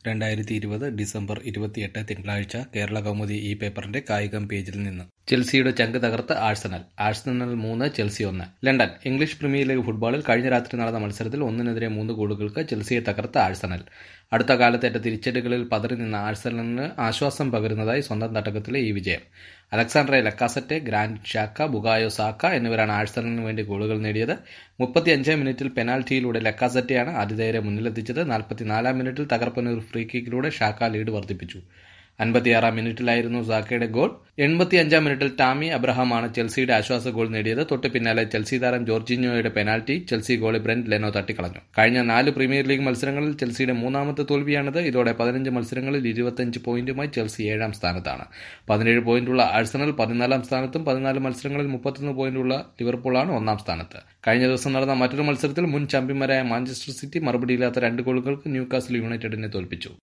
രണ്ടായിരത്തി ഇരുപത് ഡിസംബർ ഇരുപത്തിയെട്ട് തിങ്കളാഴ്ച കേരള കൗമുദി ഈ പേപ്പറിന്റെ കായികം പേജിൽ നിന്ന് ചെൽസിയുടെ ചങ്ക് തകർത്ത് ആഴ്സണൽ ആഴ്സണൽ മൂന്ന് ചെൽസി ഒന്ന് ലണ്ടൻ ഇംഗ്ലീഷ് പ്രീമിയർ ലീഗ് ഫുട്ബോളിൽ കഴിഞ്ഞ രാത്രി നടന്ന മത്സരത്തിൽ ഒന്നിനെതിരെ മൂന്ന് ഗോളുകൾക്ക് ചെൽസിയെ തകർത്ത് ആഴ്സണൽ അടുത്ത കാലത്തേറ്റ തിരിച്ചടികളിൽ പതറി നിന്ന ആഴ്സണലിന് ആശ്വാസം പകരുന്നതായി സ്വന്തം തട്ടകത്തിലെ ഈ വിജയം അലക്സാണ്ട്രെ ലക്കാസറ്റെ ഗ്രാൻഡ് ഷാക്ക ബുഗായോ സാക്ക എന്നിവരാണ് ആഴ്സണലിന് വേണ്ടി ഗോളുകൾ നേടിയത് മുപ്പത്തിയഞ്ചാം മിനിറ്റിൽ പെനാൽറ്റിയിലൂടെ ലക്കാസറ്റെയാണ് ആതിഥേയരെ മുന്നിലെത്തിച്ചത് നാൽപ്പത്തിനാലാം മിനിറ്റിൽ തകർപ്പന ഒരു ഫ്രീ കിക്കിലൂടെ ഷാക്ക ലീഡ് വർദ്ധിപ്പിച്ചു അൻപത്തിയാറാം മിനിറ്റിലായിരുന്നു സാക്കയുടെ ഗോൾ എൺപത്തിയഞ്ചാം മിനിറ്റിൽ ടാമി അബ്രഹാമാണ് ചെൽസിയുടെ ആശ്വാസ ഗോൾ നേടിയത് തൊട്ട് പിന്നാലെ ചെൽസി താരം ജോർജിഞ്ഞോയുടെ penalty Chelsea goalie Bernd Leno തട്ടിക്കളഞ്ഞു കഴിഞ്ഞ നാല് പ്രീമിയർ ലീഗ് മത്സരങ്ങളിൽ ചെൽസിയുടെ മൂന്നാമത്തെ തോൽവിയാണിത് ഇതോടെ പതിനഞ്ച് മത്സരങ്ങളിൽ ഇരുപത്തിയഞ്ച് പോയിന്റുമായി ചെൽസി ഏഴാം സ്ഥാനത്താണ് പതിനേഴ് പോയിന്റുള്ള ആഴ്സണൽ പതിനാലാം സ്ഥാനത്തും പതിനാല് മത്സരങ്ങളിൽ മുപ്പത്തൊന്ന് പോയിന്റുള്ള ലിവർപൂളാണ് ഒന്നാം സ്ഥാനത്ത് കഴിഞ്ഞ ദിവസം നടന്ന മറ്റൊരു മത്സരത്തിൽ മുൻ ചാമ്പ്യന്മാരായ മാഞ്ചസ്റ്റർ സിറ്റി മറുപടിയില്ലാത്ത രണ്ട് ഗോളുകൾക്ക് ന്യൂകാസിൽ യുണൈറ്റഡിനെ തോൽപ്പിച്ചു